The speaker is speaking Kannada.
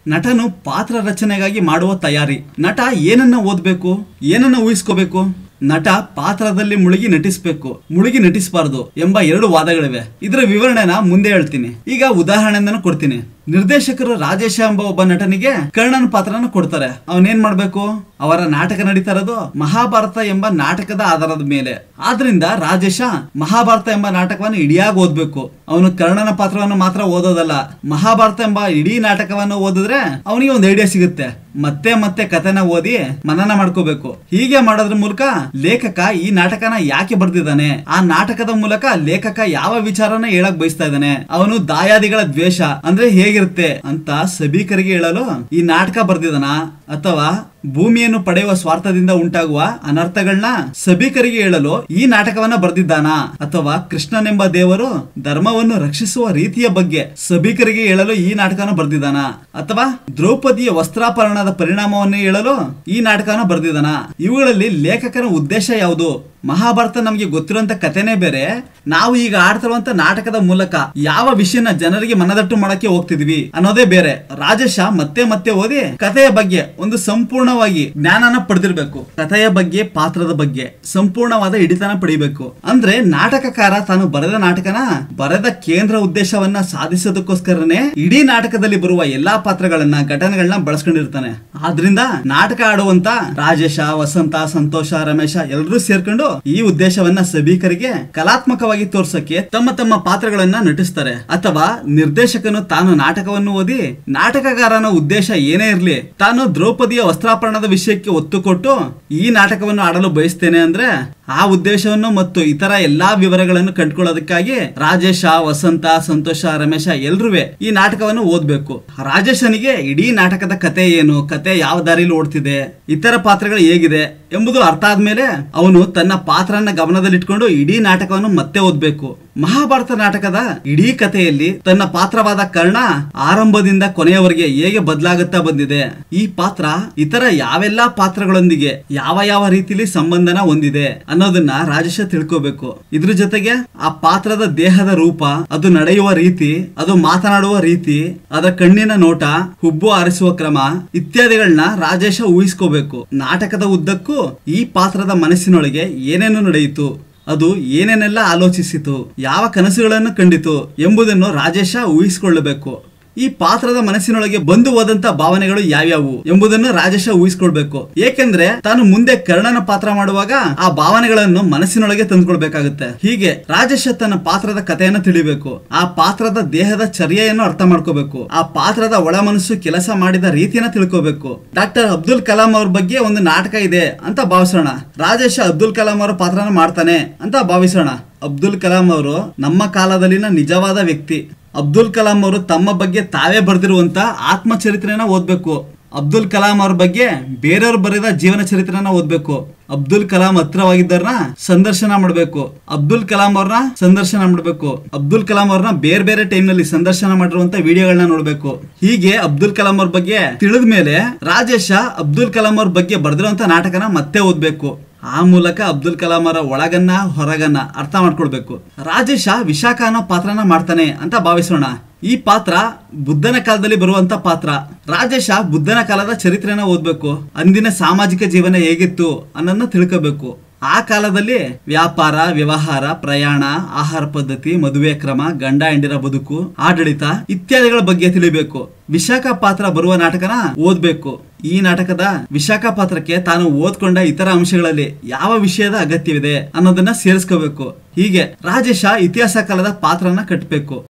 ನಟನು ಪಾತ್ರ ರಚನೆಗಾಗಿ ಮಾಡುವ ತಯಾರಿ ನಟ ಏನನ್ನ ಓದ್ಬೇಕು ಏನನ್ನ ಊಹಿಸ್ಕೋಬೇಕು ನಟ ಪಾತ್ರದಲ್ಲಿ ಮುಳುಗಿ ನಟಿಸ್ಬೇಕು ಮುಳುಗಿ ನಟಿಸಬಾರದು ಎಂಬ ಎರಡು ವಾದಗಳಿವೆ ಇದರ ವಿವರಣೆನ ಮುಂದೆ ಹೇಳ್ತೀನಿ ಈಗ ಉದಾಹರಣೆಯನ್ನು ಕೊಡ್ತೀನಿ ನಿರ್ದೇಶಕರು ರಾಜೇಶ ಎಂಬ ಒಬ್ಬ ನಟನಿಗೆ ಕರ್ಣನ್ ಪಾತ್ರನ ಕೊಡ್ತಾರೆ ಅವನೇನ್ ಮಾಡ್ಬೇಕು ಅವರ ನಾಟಕ ನಡೀತಾ ಇರೋದು ಮಹಾಭಾರತ ಎಂಬ ನಾಟಕದ ಆಧಾರದ ಮೇಲೆ ಆದ್ರಿಂದ ರಾಜೇಶ ಮಹಾಭಾರತ ಎಂಬ ನಾಟಕವನ್ನು ಇಡಿಯಾಗಿ ಓದ್ಬೇಕು ಅವನು ಕರ್ಣನ ಪಾತ್ರವನ್ನು ಮಾತ್ರ ಓದೋದಲ್ಲ ಮಹಾಭಾರತ ಎಂಬ ಇಡೀ ನಾಟಕವನ್ನು ಓದಿದ್ರೆ ಅವನಿಗೆ ಒಂದು ಐಡಿಯಾ ಸಿಗುತ್ತೆ ಮತ್ತೆ ಮತ್ತೆ ಕಥೆನ ಓದಿ ಮನನ ಮಾಡ್ಕೋಬೇಕು ಹೀಗೆ ಮಾಡೋದ್ರ ಮೂಲಕ ಲೇಖಕ ಈ ನಾಟಕನ ಯಾಕೆ ಬರ್ದಿದ್ದಾನೆ ಆ ನಾಟಕದ ಮೂಲಕ ಲೇಖಕ ಯಾವ ವಿಚಾರನ ಹೇಳಕ್ ಬಯಸ್ತಾ ಇದ್ದಾನೆ ಅವನು ದಾಯಾದಿಗಳ ದ್ವೇಷ ಅಂದ್ರೆ ಹೇಗಿರುತ್ತೆ ಅಂತ ಸಭಿಕರಿಗೆ ಹೇಳಲು ಈ ನಾಟಕ ಬರ್ದಿದಾನ ಅಥವಾ ಭೂಮಿಯನ್ನು ಪಡೆಯುವ ಸ್ವಾರ್ಥದಿಂದ ಉಂಟಾಗುವ ಅನರ್ಥಗಳನ್ನ ಸಭಿಕರಿಗೆ ಹೇಳಲು ಈ ನಾಟಕವನ್ನ ಬರ್ದಿದ್ದಾನ ಅಥವಾ ಕೃಷ್ಣನೆಂಬ ದೇವರು ಧರ್ಮವನ್ನು ರಕ್ಷಿಸುವ ರೀತಿಯ ಬಗ್ಗೆ ಸಭಿಕರಿಗೆ ಹೇಳಲು ಈ ನಾಟಕನ ಬರ್ದಿದ್ದಾನ ಅಥವಾ ದ್ರೌಪದಿಯ ವಸ್ತ್ರಾಪರಣದ ಪರಿಣಾಮವನ್ನು ಹೇಳಲು ಈ ನಾಟಕನ ಬರ್ದಿದ್ದಾನ ಇವುಗಳಲ್ಲಿ ಲೇಖಕನ ಉದ್ದೇಶ ಯಾವುದು ಮಹಾಭಾರತ ನಮಗೆ ಗೊತ್ತಿರುವಂತ ಕಥೆನೇ ಬೇರೆ ನಾವು ಈಗ ಆಡ್ತಿರುವಂತ ನಾಟಕದ ಮೂಲಕ ಯಾವ ವಿಷಯನ ಜನರಿಗೆ ಮನದಟ್ಟು ಮಾಡಕ್ಕೆ ಹೋಗ್ತಿದ್ವಿ ಅನ್ನೋದೇ ಬೇರೆ ರಾಜೇಶ ಮತ್ತೆ ಮತ್ತೆ ಓದಿ ಕಥೆಯ ಬಗ್ಗೆ ಒಂದು ಸಂಪೂರ್ಣವಾಗಿ ಜ್ಞಾನನ ಪಡೆದಿರ್ಬೇಕು ಕಥೆಯ ಬಗ್ಗೆ ಪಾತ್ರದ ಬಗ್ಗೆ ಸಂಪೂರ್ಣವಾದ ಹಿಡಿತನ ಪಡಿಬೇಕು ಅಂದ್ರೆ ನಾಟಕಕಾರ ತಾನು ಬರೆದ ನಾಟಕನ ಬರೆದ ಕೇಂದ್ರ ಉದ್ದೇಶವನ್ನ ಸಾಧಿಸೋದಕ್ಕೋಸ್ಕರನೇ ಇಡೀ ನಾಟಕದಲ್ಲಿ ಬರುವ ಎಲ್ಲಾ ಪಾತ್ರಗಳನ್ನ ಘಟನೆಗಳನ್ನ ಬಳಸ್ಕೊಂಡಿರ್ತಾನೆ ಆದ್ರಿಂದ ನಾಟಕ ಆಡುವಂತ ರಾಜೇಶ ವಸಂತ ಸಂತೋಷ ರಮೇಶ ಎಲ್ಲರೂ ಸೇರ್ಕೊಂಡು ಈ ಉದ್ದೇಶವನ್ನ ಸಭಿಕರಿಗೆ ಕಲಾತ್ಮಕವಾಗಿ ತೋರ್ಸಕ್ಕೆ ತಮ್ಮ ತಮ್ಮ ಪಾತ್ರಗಳನ್ನ ನಟಿಸ್ತಾರೆ ಅಥವಾ ನಿರ್ದೇಶಕನು ತಾನು ನಾಟಕವನ್ನು ಓದಿ ನಾಟಕಗಾರನ ಉದ್ದೇಶ ಏನೇ ಇರ್ಲಿ ತಾನು ದ್ರೌಪದಿಯ ವಸ್ತ್ರಾಪರಣದ ವಿಷಯಕ್ಕೆ ಒತ್ತು ಕೊಟ್ಟು ಈ ನಾಟಕವನ್ನು ಆಡಲು ಬಯಸ್ತೇನೆ ಅಂದ್ರೆ ಆ ಉದ್ದೇಶವನ್ನು ಮತ್ತು ಇತರ ಎಲ್ಲಾ ವಿವರಗಳನ್ನು ಕಂಡುಕೊಳ್ಳೋದಕ್ಕಾಗಿ ರಾಜೇಶ ವಸಂತ ಸಂತೋಷ ರಮೇಶ ಎಲ್ರೂ ಈ ನಾಟಕವನ್ನು ಓದ್ಬೇಕು ರಾಜೇಶನಿಗೆ ಇಡೀ ನಾಟಕದ ಕತೆ ಏನು ಕತೆ ಯಾವ ದಾರಿಲಿ ಓಡ್ತಿದೆ ಇತರ ಪಾತ್ರಗಳು ಹೇಗಿದೆ ಎಂಬುದು ಅರ್ಥ ಆದ್ಮೇಲೆ ಅವನು ತನ್ನ ಪಾತ್ರನ ಗಮನದಲ್ಲಿಟ್ಕೊಂಡು ಇಡೀ ನಾಟಕವನ್ನು ಮತ್ತೆ ಓದ್ಬೇಕು ಮಹಾಭಾರತ ನಾಟಕದ ಇಡೀ ಕಥೆಯಲ್ಲಿ ತನ್ನ ಪಾತ್ರವಾದ ಕರ್ಣ ಆರಂಭದಿಂದ ಕೊನೆಯವರೆಗೆ ಹೇಗೆ ಬದಲಾಗುತ್ತಾ ಬಂದಿದೆ ಈ ಪಾತ್ರ ಇತರ ಯಾವೆಲ್ಲಾ ಪಾತ್ರಗಳೊಂದಿಗೆ ಯಾವ ಯಾವ ರೀತಿಲಿ ಸಂಬಂಧನ ಹೊಂದಿದೆ ಅನ್ನೋದನ್ನ ರಾಜೇಶ ತಿಳ್ಕೋಬೇಕು ಇದ್ರ ಜೊತೆಗೆ ಆ ಪಾತ್ರದ ದೇಹದ ರೂಪ ಅದು ನಡೆಯುವ ರೀತಿ ಅದು ಮಾತನಾಡುವ ರೀತಿ ಅದರ ಕಣ್ಣಿನ ನೋಟ ಹುಬ್ಬು ಆರಿಸುವ ಕ್ರಮ ಇತ್ಯಾದಿಗಳನ್ನ ರಾಜೇಶ ಊಹಿಸ್ಕೋಬೇಕು ನಾಟಕದ ಉದ್ದಕ್ಕೂ ಈ ಪಾತ್ರದ ಮನಸ್ಸಿನೊಳಗೆ ಏನೇನು ನಡೆಯಿತು ಅದು ಏನೇನೆಲ್ಲ ಆಲೋಚಿಸಿತು ಯಾವ ಕನಸುಗಳನ್ನು ಕಂಡಿತು ಎಂಬುದನ್ನು ರಾಜೇಶ ಊಹಿಸಿಕೊಳ್ಳಬೇಕು ಈ ಪಾತ್ರದ ಮನಸ್ಸಿನೊಳಗೆ ಬಂದು ಹೋದಂತ ಭಾವನೆಗಳು ಯಾವ್ಯಾವು ಎಂಬುದನ್ನು ರಾಜೇಶ ಊಹಿಸ್ಕೊಳ್ಬೇಕು ಏಕೆಂದ್ರೆ ತಾನು ಮುಂದೆ ಕರ್ಣನ ಪಾತ್ರ ಮಾಡುವಾಗ ಆ ಭಾವನೆಗಳನ್ನು ಮನಸ್ಸಿನೊಳಗೆ ತಂದ್ಕೊಳ್ಬೇಕಾಗುತ್ತೆ ಹೀಗೆ ರಾಜೇಶ ತನ್ನ ಪಾತ್ರದ ಕಥೆಯನ್ನು ತಿಳಿಬೇಕು ಆ ಪಾತ್ರದ ದೇಹದ ಚರ್ಯೆಯನ್ನು ಅರ್ಥ ಮಾಡ್ಕೋಬೇಕು ಆ ಪಾತ್ರದ ಒಳ ಮನಸ್ಸು ಕೆಲಸ ಮಾಡಿದ ರೀತಿಯನ್ನ ತಿಳ್ಕೋಬೇಕು ಡಾಕ್ಟರ್ ಅಬ್ದುಲ್ ಕಲಾಂ ಅವ್ರ ಬಗ್ಗೆ ಒಂದು ನಾಟಕ ಇದೆ ಅಂತ ಭಾವಿಸೋಣ ರಾಜೇಶ ಅಬ್ದುಲ್ ಕಲಾಂ ಅವರ ಪಾತ್ರನ ಮಾಡ್ತಾನೆ ಅಂತ ಭಾವಿಸೋಣ ಅಬ್ದುಲ್ ಕಲಾಂ ಅವರು ನಮ್ಮ ಕಾಲದಲ್ಲಿನ ನಿಜವಾದ ವ್ಯಕ್ತಿ ಅಬ್ದುಲ್ ಕಲಾಂ ಅವರು ತಮ್ಮ ಬಗ್ಗೆ ತಾವೇ ಬರೆದಿರುವಂತ ಆತ್ಮಚರಿತ್ರೆನ ಓದ್ಬೇಕು ಅಬ್ದುಲ್ ಕಲಾಂ ಅವ್ರ ಬಗ್ಗೆ ಬೇರೆಯವ್ರು ಬರೆದ ಜೀವನ ಚರಿತ್ರೆನ ಓದ್ಬೇಕು ಅಬ್ದುಲ್ ಕಲಾಂ ಹತ್ರವಾಗಿದ್ದಾರನ್ನ ಸಂದರ್ಶನ ಮಾಡಬೇಕು ಅಬ್ದುಲ್ ಕಲಾಂ ಅವ್ರನ್ನ ಸಂದರ್ಶನ ಮಾಡಬೇಕು ಅಬ್ದುಲ್ ಕಲಾಂ ಅವ್ರನ್ನ ಬೇರೆ ಬೇರೆ ಟೈಮ್ ನಲ್ಲಿ ಸಂದರ್ಶನ ಮಾಡಿರುವಂತ ವಿಡಿಯೋಗಳನ್ನ ನೋಡ್ಬೇಕು ಹೀಗೆ ಅಬ್ದುಲ್ ಕಲಾಂ ಅವ್ರ ಬಗ್ಗೆ ತಿಳಿದ ಮೇಲೆ ರಾಜೇಶ ಅಬ್ದುಲ್ ಕಲಾಂ ಅವ್ರ ಬಗ್ಗೆ ಬರೆದಿರುವಂತ ನಾಟಕನ ಮತ್ತೆ ಓದ್ಬೇಕು ಆ ಮೂಲಕ ಅಬ್ದುಲ್ ಕಲಾಂ ಅವರ ಒಳಗನ್ನ ಹೊರಗನ್ನ ಅರ್ಥ ಮಾಡ್ಕೊಳ್ಬೇಕು ರಾಜೇಶ ವಿಶಾಖ ಅನ್ನೋ ಪಾತ್ರನ ಮಾಡ್ತಾನೆ ಅಂತ ಭಾವಿಸೋಣ ಈ ಪಾತ್ರ ಬುದ್ಧನ ಕಾಲದಲ್ಲಿ ಬರುವಂತ ಪಾತ್ರ ರಾಜೇಶ ಬುದ್ಧನ ಕಾಲದ ಚರಿತ್ರೆನ ಓದ್ಬೇಕು ಅಂದಿನ ಸಾಮಾಜಿಕ ಜೀವನ ಹೇಗಿತ್ತು ಅನ್ನೋದನ್ನ ತಿಳ್ಕೋಬೇಕು ಆ ಕಾಲದಲ್ಲಿ ವ್ಯಾಪಾರ ವ್ಯವಹಾರ ಪ್ರಯಾಣ ಆಹಾರ ಪದ್ಧತಿ ಮದುವೆ ಕ್ರಮ ಗಂಡ ಹೆಂಡಿರ ಬದುಕು ಆಡಳಿತ ಇತ್ಯಾದಿಗಳ ಬಗ್ಗೆ ತಿಳಿಬೇಕು ವಿಶಾಖ ಪಾತ್ರ ಬರುವ ನಾಟಕನ ಓದ್ಬೇಕು ಈ ನಾಟಕದ ವಿಶಾಖ ಪಾತ್ರಕ್ಕೆ ತಾನು ಓದ್ಕೊಂಡ ಇತರ ಅಂಶಗಳಲ್ಲಿ ಯಾವ ವಿಷಯದ ಅಗತ್ಯವಿದೆ ಅನ್ನೋದನ್ನ ಸೇರಿಸ್ಕೋಬೇಕು ಹೀಗೆ ರಾಜೇಶ ಇತಿಹಾಸ ಕಾಲದ ಪಾತ್ರನ ಕಟ್ಟಬೇಕು